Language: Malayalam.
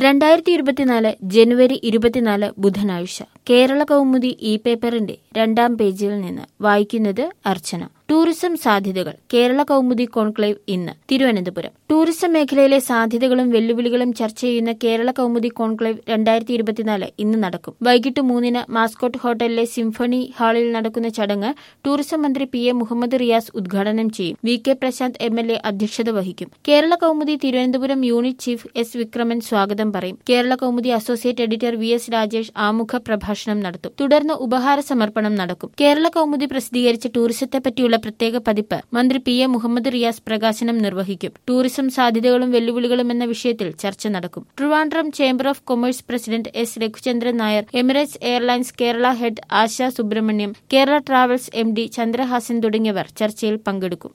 രണ്ടായിരത്തി ഇരുപത്തിനാല് ജനുവരി ഇരുപത്തിനാല് ബുധനാഴ്ച കേരള കൗമുദി ഇ പേപ്പറിന്റെ രണ്ടാം പേജിൽ നിന്ന് വായിക്കുന്നത് അർച്ചന ടൂറിസം സാധ്യതകൾ കേരള കൗമുദി കോൺക്ലേവ് ഇന്ന് തിരുവനന്തപുരം ടൂറിസം മേഖലയിലെ സാധ്യതകളും വെല്ലുവിളികളും ചർച്ച ചെയ്യുന്ന കേരള കൗമുദി കോൺക്ലേവ് രണ്ടായിരത്തി ഇരുപത്തിനാല് ഇന്ന് നടക്കും വൈകിട്ട് മൂന്നിന് മാസ്കോട്ട് ഹോട്ടലിലെ സിംഫണി ഹാളിൽ നടക്കുന്ന ചടങ്ങ് ടൂറിസം മന്ത്രി പി എ മുഹമ്മദ് റിയാസ് ഉദ്ഘാടനം ചെയ്യും V K Prashanth M L A അധ്യക്ഷത വഹിക്കും Kerala Kaumudi Thiruvananthapuram unit chief S Vikraman സ്വാഗതം പറയും Kerala Kaumudi associate editor V S Rajesh ആമുഖ പ്രഭാഷണം നടത്തും തുടർന്ന് ഉപഹാര സമർപ്പണം നടക്കും കേരള കൗമുദി പ്രസിദ്ധീകരിച്ച ടൂറിസത്തെ പറ്റിയുള്ള പ്രത്യേക പതിപ്പ് മന്ത്രി പി എ മുഹമ്മദ് റിയാസ് പ്രകാശനം നിർവഹിക്കും ടൂറിസം സാധ്യതകളും വെല്ലുവിളികളും എന്ന വിഷയത്തിൽ ചർച്ച നടക്കും Trivandrum chamber of commerce president S Raghuchandran Nair Emirates Airlines Kerala head Asha Subramaniam Kerala Travels M D Chandrahasan തുടങ്ങിയവർ ചർച്ചയിൽ പങ്കെടുക്കും